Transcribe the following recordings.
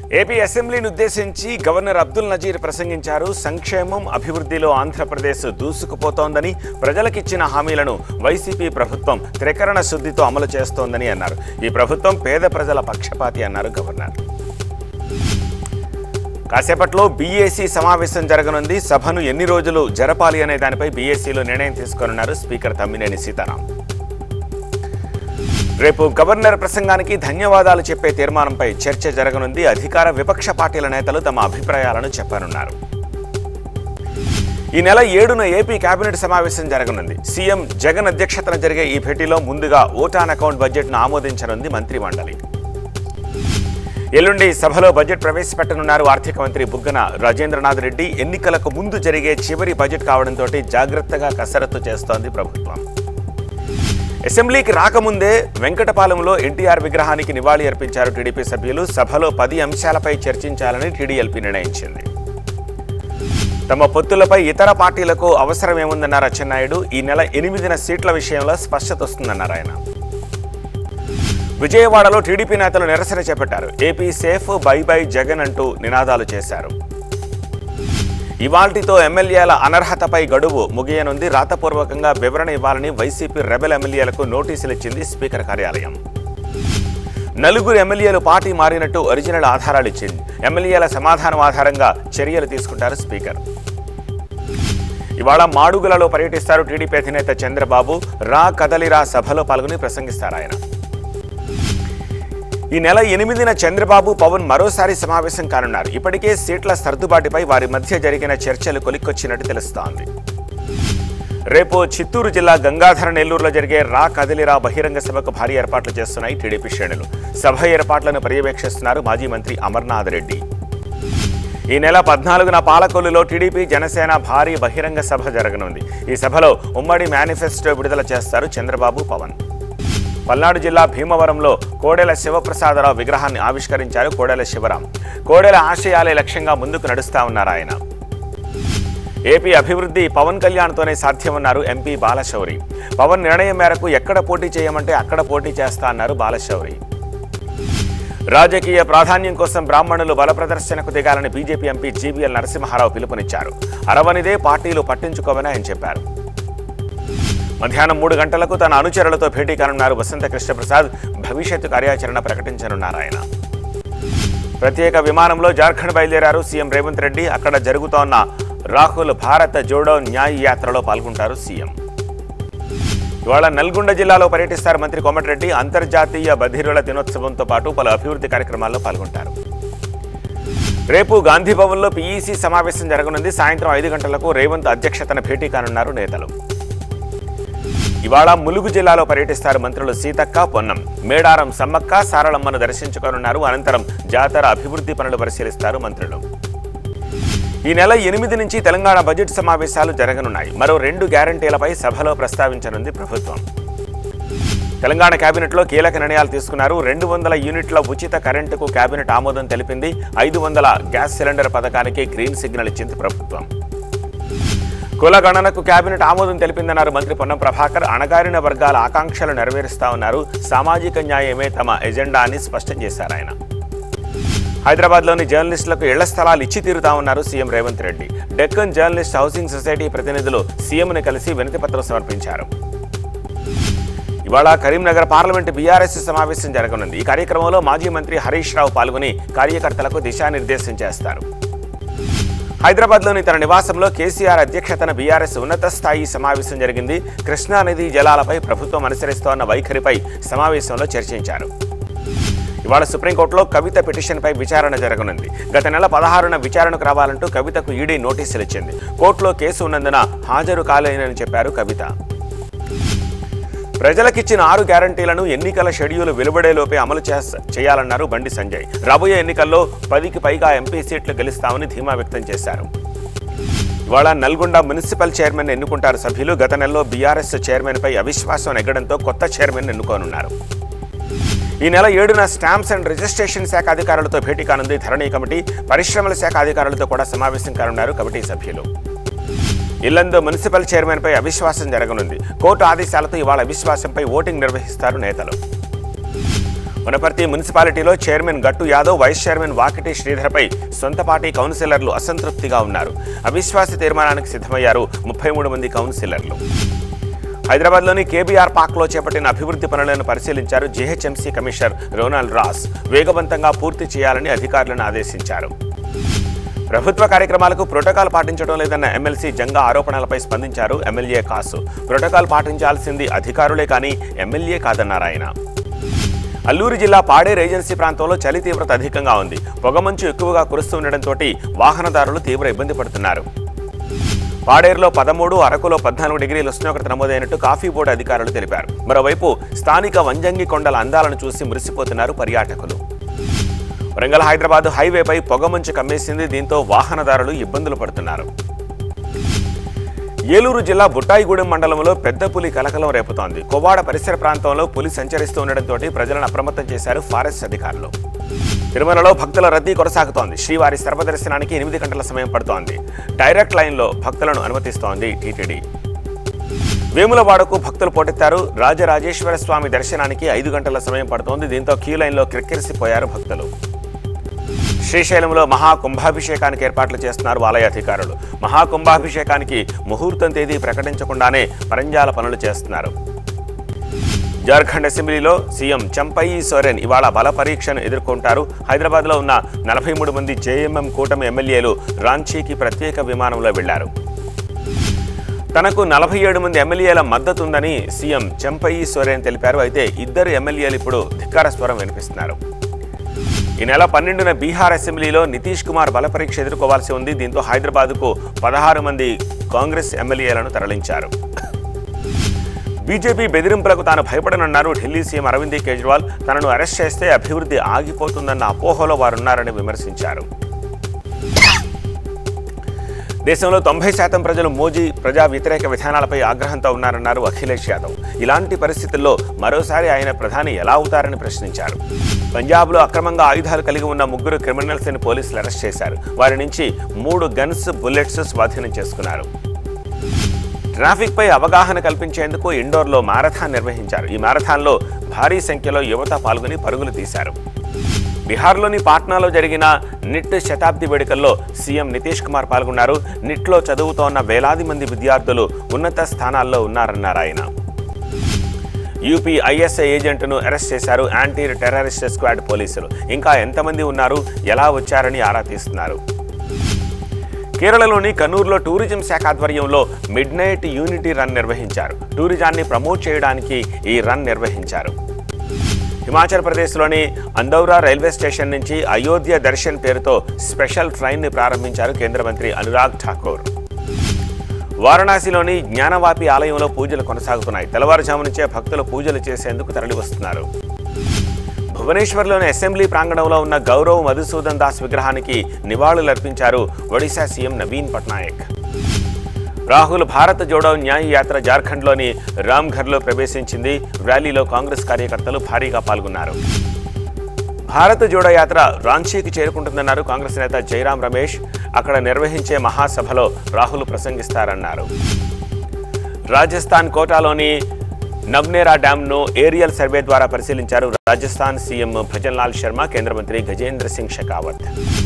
AP అసెంబ్లీని ఉద్దేశించి governor Abdul Nazir ప్రసంగించారు సంక్షేమం అభివృద్ధిలో ఆంధ్రప్రదేశ్ దూసుకుపోతోందని ప్రజలకిచ్చిన హామీలను వైసీపీ ప్రభుత్వం త్రికరణ శుద్ధితో అమలు చేస్తోందని అన్నారు ఈ ప్రభుత్వం పేద ప్రజల పక్షపాతి అన్నారు గవర్నర్ కాసేపట్లో బీఏసీ సమావేశం జరగనుంది సభను ఎన్ని రోజులు జరపాలి అనే దానిపై బీఏసీలో నిర్ణయం తీసుకోనున్నారు స్పీకర్ తమ్మినేని సీతారాం రేపు గవర్నర్ ప్రసంగానికి ధన్యవాదాలు చెప్పే తీర్మానంపై చర్చ జరగనుంది అధికార విపక్ష పార్టీల నేతలు తమ అభిప్రాయాలను చెప్పనున్నారు ఈ నెల ఏడున ఏపీ కేబినెట్ సమావేశం జరగనుంది సీఎం జగన్ అధ్యక్షతన జరిగే ఈ భేటీలో ముందుగా ఓటాన్ అకౌంట్ బడ్జెట్ను ఆమోదించనుంది మంత్రి మండలి ఎల్లుండి సభలో బడ్జెట్ ప్రవేశపెట్టనున్నారు ఆర్థిక మంత్రి బుగ్గన రాజేంద్రనాథ్ రెడ్డి ఎన్నికలకు ముందు జరిగే చివరి బడ్జెట్ కావడంతో జాగ్రత్తగా కసరత్తు చేస్తోంది ప్రభుత్వం అసెంబ్లీకి రాకముందే వెంకటపాలెంలో ఎన్టీఆర్ విగ్రహానికి నివాళి అర్పించారు టీడీపీ సభ్యులు సభలో పది అంశాలపై చర్చించాలని టీడీఎల్పీ నిర్ణయించింది తమ పొత్తులపై ఇతర పార్టీలకు అవసరమేముందన్నారు అచ్చెన్నాయుడు ఈ నెల ఎనిమిదిన సీట్ల విషయంలో స్పష్టత వస్తుందన్నారు ఆయన విజయవాడలో టీడీపీ నేతలు నిరసన చేపట్టారు AP safe bye bye Jagan అంటూ నినాదాలు చేశారు ఇవాల్టితో ఎమ్మెల్యేల అనర్హతపై గడువు ముగియనుంది రాతపూర్వకంగా వివరణ ఇవ్వాలని వైసీపీ రెబెల్ ఎమ్మెల్యేలకు నోటీసులు ఇచ్చింది స్పీకర్ కార్యాలయం నలుగురు ఎమ్మెల్యేలు పార్టీ మారినట్టు ఒరిజినల్ ఆధారాలు ఇచ్చింది ఎమ్మెల్యేల సమాధానం ఆధారంగా చర్యలు తీసుకుంటారు స్పీకర్ ఇవాళ మాడుగులలో పర్యటిస్తారు టీడీపీ అధినేత చంద్రబాబు రా కదలిరా సభలో పాల్గొని ప్రసంగిస్తారు ఆయన ఈ నెల ఎనిమిదిన చంద్రబాబు పవన్ మరోసారి సమావేశం కానున్నారు ఇప్పటికే సీట్ల సర్దుబాటుపై వారి మధ్య జరిగిన చర్చలు కొలిక్కొచ్చినట్టు తెలుస్తోంది రేపు చిత్తూరు జిల్లా గంగాధర నెల్లూరులో జరిగే రా కదిలిరా బహిరంగ సభకు భారీ ఏర్పాట్లు చేస్తున్నాయి టీడీపీ శ్రేణులు సభ ఏర్పాట్లను పర్యవేక్షిస్తున్నారు మాజీ మంత్రి అమర్నాథ్ రెడ్డి ఈ నెల పద్నాలుగున పాలకొల్లులో టీడీపీ జనసేన భారీ బహిరంగ సభ జరగనుంది ఈ సభలో ఉమ్మడి మేనిఫెస్టో విడుదల చేస్తారు చంద్రబాబు పవన్ పల్నాడు జిల్లా భీమవరంలో కోడెల శివప్రసాదరావు విగ్రహాన్ని ఆవిష్కరించారు కోడెల శివరాం కోడెల ఆశయాలే లక్ష్యంగా ముందుకు నడుస్తా ఉన్నారు ఆయన ఏపీ అభివృద్ధి పవన్ కళ్యాణ్తోనే సాధ్యమన్నారు ఎంపీ బాలశౌరి పవన్ నిర్ణయం మేరకు ఎక్కడ పోటీ చేయమంటే అక్కడ పోటీ చేస్తా అన్నారు బాలశౌరి రాజకీయ ప్రాధాన్యం కోసం బ్రాహ్మణులు బల ప్రదర్శనకు దిగాలని బీజేపీ ఎంపీ జీవీఎల్ నరసింహారావు పిలుపునిచ్చారు అరవనిదే పార్టీలు పట్టించుకోవని ఆయన చెప్పారు మధ్యాహ్నం మూడు గంటలకు తన అనుచరులతో భేటీ కానున్నారు వసంత కృష్ణప్రసాద్ భవిష్యత్తు కార్యాచరణ ప్రకటించనున్నారు ఆయన ప్రత్యేక విమానంలో జార్ఖండ్ బయలుదేరారు సీఎం రేవంత్ రెడ్డి అక్కడ జరుగుతోన్న రాహుల్ భారత జోడో న్యాయ్ యాత్రలో పాల్గొంటారు సీఎం ఇవాళ నల్గొండ జిల్లాలో పర్యటిస్తారు మంత్రి కోమటిరెడ్డి అంతర్జాతీయ బధిరుల దినోత్సవంతో పాటు పలు అభివృద్ధి కార్యక్రమాల్లో పాల్గొంటారు రేపు గాంధీ భవన్లో పీఈసీ సమావేశం జరగనుంది సాయంత్రం ఐదు గంటలకు రేవంత్ అధ్యక్షతన భేటీ కానున్నారు నేతలు ఇవాళ ములుగు జిల్లాలో పర్యటిస్తారు మంత్రులు సీతక్క పొన్నం మేడారం సమ్మక్క సారళమ్మను దర్శించుకోనున్నారు అనంతరం జాతర అభివృద్ధి పనులు పరిశీలిస్తారు మంత్రులు ఈ నెల ఎనిమిది నుంచి తెలంగాణ బడ్జెట్ సమావేశాలు జరగనున్నాయి మరో రెండు గ్యారంటీలపై సభలో ప్రస్తావించనుంది ప్రభుత్వం తెలంగాణ కేబినెట్లో కీలక నిర్ణయాలు తీసుకున్నారు రెండు వందల యూనిట్ల ఉచిత కరెంటుకు కేబినెట్ ఆమోదం తెలిపింది ఐదు వందల గ్యాస్ సిలిండర్ పథకానికి గ్రీన్ సిగ్నల్ ఇచ్చింది ప్రభుత్వం కుల గణనకు కేబినెట్ ఆమోదం తెలిపిందన్నారు మంత్రి పొన్నం ప్రభాకర్ అణగారిన వర్గాల ఆకాంక్షలు నెరవేరుస్తా ఉన్నారు సామాజిక న్యాయమే తమ ఎజెండా అని స్పష్టం చేశారు ఆయన హైదరాబాద్లోని జర్నలిస్టులకు ఇళ్ల స్థలాలు ఇచ్చి తీరుతా ఉన్నారు CM Revanth Reddy Deccan journalist housing society ప్రతినిధులు సీఎంను కలిసి వినతిపత్రం సమర్పించారు ఇవాళ కరీంనగర్ పార్లమెంటు బీఆర్ఎస్ సమావేశం జరగనుంది ఈ కార్యక్రమంలో మాజీ మంత్రి హరీష్ రావు పాల్గొని కార్యకర్తలకు దిశానిర్దేశం చేస్తారు హైదరాబాద్లోని తన నివాసంలో కేసీఆర్ అధ్యక్షతన బీఆర్ఎస్ ఉన్నత స్థాయి సమావేశం జరిగింది కృష్ణానది జలాలపై ప్రభుత్వం అనుసరిస్తోన్న వైఖరిపై సమావేశంలో చర్చించారు ఇవాళ సుప్రీంకోర్టులో కవిత పిటిషన్పై విచారణ జరగనుంది గత నెల పదహారున విచారణకు రావాలంటూ కవితకు ఈడీ నోటీసులు ఇచ్చింది కోర్టులో కేసు ఉన్నందున హాజరు కాలేనని చెప్పారు కవిత ప్రజలకిచ్చిన ఆరు గ్యారంటీలను ఎన్నికల షెడ్యూల్ వెలువడేలోపే అమలు చేస్- చేయాలన్నారు బండి సంజయ్ రాబోయే ఎన్నికల్లో పదికి పైగా ఎంపీ సీట్లు గెలుస్తామని ధీమా వ్యక్తం చేశారు ఇవాళ నల్గొండ మున్సిపల్ చైర్మన్ ఎన్నుకుంటారు సభ్యులు గత నెలలో బీఆర్ఎస్ చైర్మన్పై అవిశ్వాసం నెగ్గడంతో కొత్త చైర్మన్ ఎన్నుకోనున్నారు ఈ నెల ఏడున స్టాంప్స్ అండ్ రిజిస్ట్రేషన్ శాఖ అధికారులతో భేటీ కానుంది ధరణి కమిటీ పరిశ్రమల శాఖ అధికారులతో కూడా సమావేశం కానున్నారు కమిటీ సభ్యులు ఇల్లందు మున్సిపల్ చైర్మన్పై అవిశ్వాసం జరగనుంది కోర్టు ఆదేశాలతో ఇవాళ అవిశ్వాసంపై ఓటింగ్ నిర్వహిస్తారు నేతలు వనపర్తి మున్సిపాలిటీలో chairman Gattu Yadav vice chairman Vakiti శ్రీధర్పై సొంత పార్టీ కౌన్సిలర్లు అసంతృప్తిగా ఉన్నారు అవిశ్వాస తీర్మానానికి సిద్ధమయ్యారు ముప్పై మూడు మంది కౌన్సిలర్లు హైదరాబాద్లోని కేబీఆర్ పార్క్లో చేపట్టిన అభివృద్ధి పనులను పరిశీలించారు జీహెచ్ఎంసీ కమిషనర్ రోనాల్డ్ రాస్ వేగవంతంగా పూర్తి చేయాలని అధికారులను ఆదేశించారు ప్రభుత్వ కార్యక్రమాలకు ప్రోటోకాల్ పాటించడం లేదన్న ఎమ్మెల్సీ జంగా ఆరోపణలపై స్పందించారు ఎమ్మెల్యే కాసు ప్రోటోకాల్ పాటించాల్సింది అధికారులే కానీ ఎమ్మెల్యే కాదన్నారు ఆయన అల్లూరు జిల్లా పాడేరు ఏజెన్సీ ప్రాంతంలో చలి తీవ్రత అధికంగా ఉంది పొగమంచు ఎక్కువగా కురుస్తుండటంతో వాహనదారులు తీవ్ర ఇబ్బంది పడుతున్నారు పాడేరులో పదమూడు అరకులో పద్నాలుగు డిగ్రీల ఉష్ణోగ్రత నమోదైనట్టు కాఫీ బోర్డు అధికారులు తెలిపారు మరోవైపు స్థానిక వంజంగి కొండల అందాలను చూసి మురిసిపోతున్నారు పర్యాటకులు వరంగల్ హైదరాబాద్ హైవేపై పొగమంచు కమ్మేసింది దీంతో వాహనదారులు ఇబ్బందులు పడుతున్నారు ఏలూరు జిల్లా బుట్టాయిగూడెం మండలంలో పెద్ద పులి కలకలం రేపుతోంది కొవ్వాడ పరిసర ప్రాంతంలో పులి సంచరిస్తూ ఉండడంతో ప్రజలను అప్రమత్తం చేశారు ఫారెస్ట్ అధికారులు తిరుమలలో భక్తుల రద్దీ కొనసాగుతోంది శ్రీవారి సర్వదర్శనానికి ఎనిమిది గంటల సమయం పడుతోంది డైరెక్ట్ లైన్లో భక్తులను అనుమతిస్తోంది టీటీడీ వేములవాడకు భక్తులు పోటెత్తారు రాజరాజేశ్వర స్వామి దర్శనానికి ఐదు గంటల సమయం పడుతోంది దీంతో క్యూ లైన్లో క్రిక్కిరిసిపోయారు భక్తులు శ్రీశైలంలో మహాకుంభాభిషేకానికి ఏర్పాట్లు చేస్తున్నారు ఆలయ అధికారులు మహాకుంభాభిషేకానికి ముహూర్తం తేదీ ప్రకటించకుండానే పరంజాల పనులు చేస్తున్నారు జార్ఖండ్ అసెంబ్లీలో సీఎం చంపయి సోరెన్ ఇవాళ బల పరీక్షను ఎదుర్కొంటారు హైదరాబాద్లో ఉన్న నలభై మూడు మంది జేఎంఎం కూటమి ఎమ్మెల్యేలు రాంచీకి ప్రత్యేక విమానంలో వెళ్లారు తనకు నలభై ఏడు మంది ఎమ్మెల్యేల మద్దతు ఉందని సీఎం చంపయి సోరెన్ తెలిపారు అయితే ఇద్దరు ఎమ్మెల్యేలు ఇప్పుడు ధిక్కార స్వరం వినిపిస్తున్నారు ఈ నెల పన్నెండున బీహార్ అసెంబ్లీలో నితీష్ కుమార్ బల పరీక్ష ఎదుర్కోవాల్సి ఉంది దీంతో హైదరాబాద్కు పదహారు మంది కాంగ్రెస్ ఎమ్మెల్యేలను తరలించారు బీజేపీ బెదిరింపులకు తాను భయపడనన్నారు ఢిల్లీ సీఎం అరవింద్ కేజ్రీవాల్ తనను అరెస్ట్ చేస్తే అభివృద్ధి ఆగిపోతుందన్న అపోహలో వారున్నారని విమర్శించారు దేశంలో తొంభై శాతం ప్రజలు మోదీ ప్రజా వ్యతిరేక విధానాలపై ఆగ్రహంతో ఉన్నారన్నారు అఖిలేష్ యాదవ్ ఇలాంటి పరిస్థితుల్లో మరోసారి ఆయన ప్రధాని ఎలా అవుతారని ప్రశ్నించారు పంజాబ్లో అక్రమంగా ఆయుధాలు కలిగి ఉన్న ముగ్గురు క్రిమినల్స్ ని పోలీసులు అరెస్ట్ చేశారు వారి నుంచి మూడు గన్స్ బుల్లెట్స్ స్వాధీనం చేసుకున్నారు ట్రాఫిక్ పై అవగాహన కల్పించేందుకు ఇండోర్లో మారథాన్ నిర్వహించారు ఈ మారథాన్లో భారీ సంఖ్యలో యువత పాల్గొని పరుగులు తీశారు బీహార్లోని పాట్నాలో జరిగిన నిట్ శతాబ్ది వేడుకల్లో సీఎం నితీష్ కుమార్ పాల్గొన్నారు నిట్లో చదువుతోన్న వేలాది మంది విద్యార్థులు ఉన్నత స్థానాల్లో ఉన్నారన్నారు ఆయన యూపీ ఐఎస్ఐ ఏజెంట్ను అరెస్ట్ చేశారు యాంటీ టెర్రరిస్ట్ స్క్వాడ్ పోలీసులు ఇంకా ఎంతమంది ఉన్నారు ఎలా వచ్చారని ఆరా తీస్తున్నారు కేరళలోని కన్నూరులో టూరిజం శాఖ ఆధ్వర్యంలో మిడ్ నైట్ యూనిటీ రన్ నిర్వహించారు టూరిజాన్ని ప్రమోట్ చేయడానికి ఈ రన్ నిర్వహించారు హిమాచల్ ప్రదేశ్లోని అందౌరా రైల్వే స్టేషన్ నుంచి అయోధ్య దర్శన్ పేరుతో స్పెషల్ ట్రైన్ని ప్రారంభించారు కేంద్ర మంత్రి అనురాగ్ ఠాకూర్ వారణాసిలోని జ్ఞానవాపి ఆలయంలో పూజలు కొనసాగుతున్నాయి తెల్లవారుజాము నుంచే భక్తులు పూజలు చేసేందుకు తరలివస్తున్నారు భువనేశ్వర్లోని అసెంబ్లీ ప్రాంగణంలో ఉన్న గౌరవ్ మధుసూదన్ దాస్ విగ్రహానికి నివాళులర్పించారు ఒడిశా సీఎం నవీన్ పట్నాయక్ రాహుల్ భారత్ జోడో న్యాయ యాత్ర జార్ఖండ్లోని రామ్ఘర్లో ప్రవేశించింది ర్యాలీలో కాంగ్రెస్ కార్యకర్తలు భారీగా పాల్గొన్నారు భారత్ జోడో యాత్ర రాంచీకి చేరుకుంటుందన్నారు కాంగ్రెస్ నేత జైరాం రమేష్ అక్కడ నిర్వహించే మహాసభలో రాహుల్ ప్రసంగిస్తారన్నారు రాజస్థాన్ కోటాలోని నవ్నేరా డ్యాంను ఏరియల్ సర్వే ద్వారా పరిశీలించారు రాజస్థాన్ సీఎం భజన్లాల్ శర్మ కేంద్ర మంత్రి గజేంద్ర సింగ్ షెకావత్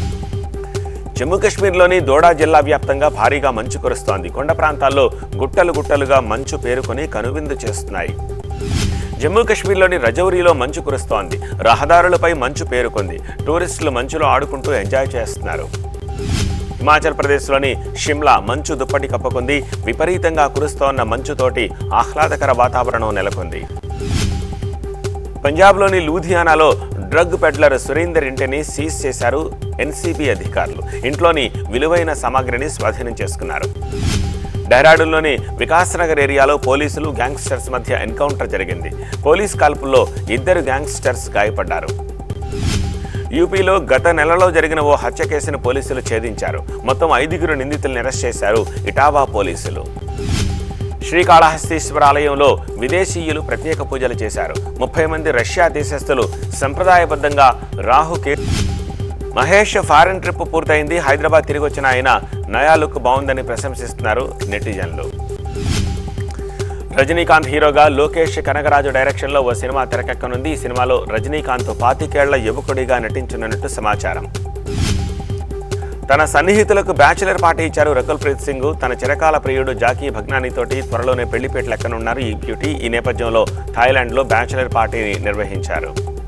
జమ్మూ కాశ్మీర్లోని దోడా జిల్లా వ్యాప్తంగా భారీగా మంచు కురుస్తోంది కొండ ప్రాంతాల్లో గుట్టలు గుట్టలుగా మంచు పేరుకొని కనువిందు చేస్తున్నాయి జమ్మూ కాశ్మీర్లోని రజౌరీలో మంచు కురుస్తోంది రహదారులపై మంచు పేరుకుంది టూరిస్టులు మంచులో ఆడుకుంటూ ఎంజాయ్ చేస్తున్నారు హిమాచల్ ప్రదేశ్లోని షిమ్లా మంచు దుప్పటి కప్పుకుంది విపరీతంగా కురుస్తోన్న మంచుతోటి ఆహ్లాదకర వాతావరణం నెలకొంది పంజాబ్లోని లూధియానాలో డ్రగ్ పెడ్లర్ సురేందర్ ఇంటిని సీజ్ చేశారు ఎన్సీబీ అధికారులు ఇంట్లోని విలువైన సామాగ్రిని స్వాధీనం చేసుకున్నారు డెహ్రాడూన్లోని వికాస్ నగర్ ఏరియాలో పోలీసులు గ్యాంగ్స్టర్స్ మధ్య ఎన్కౌంటర్ జరిగింది పోలీస్ కాల్పుల్లో ఇద్దరు గ్యాంగ్స్టర్స్ గాయపడ్డారు యూపీలో గత నెలలో జరిగిన ఓ హత్య కేసును పోలీసులు ఛేదించారు మొత్తం ఐదుగురు నిందితులను అరెస్ట్ చేశారు ఇటావా పోలీసులు శ్రీకాళహస్తీశ్వర ఆలయంలో విదేశీయులు ప్రత్యేక పూజలు చేశారు ముప్పై మంది రష్యా దేశస్థులు సంప్రదాయబద్ధంగా రాహుకే మహేష్ ఫారెన్ ట్రిప్ పూర్తయింది హైదరాబాద్ తిరిగి వచ్చిన ఆయన నయా లుక్ బాగుందని ప్రశంసిస్తున్నారు నెటిజన్లు రజనీకాంత్ హీరోగా లోకేష్ కనగరాజు డైరెక్షన్లో ఓ సినిమా తెరకెక్కనుంది ఈ సినిమాలో రజనీకాంత్ పాతికేళ్ల యువకుడిగా నటించనున్నట్టు సమాచారం తన సన్నిహితులకు బ్యాచిలర్ పార్టీ ఇచ్చారు రకుల్ ప్రీత్ సింగ్ తన చిరకాల ప్రియుడు జాకీ భగ్నానితోటి త్వరలోనే పెళ్లిపేటలు ఎక్కనున్నారు ఈ బ్యూటీ ఈ నేపథ్యంలో థాయిలాండ్లో బ్యాచిలర్ పార్టీని నిర్వహించారు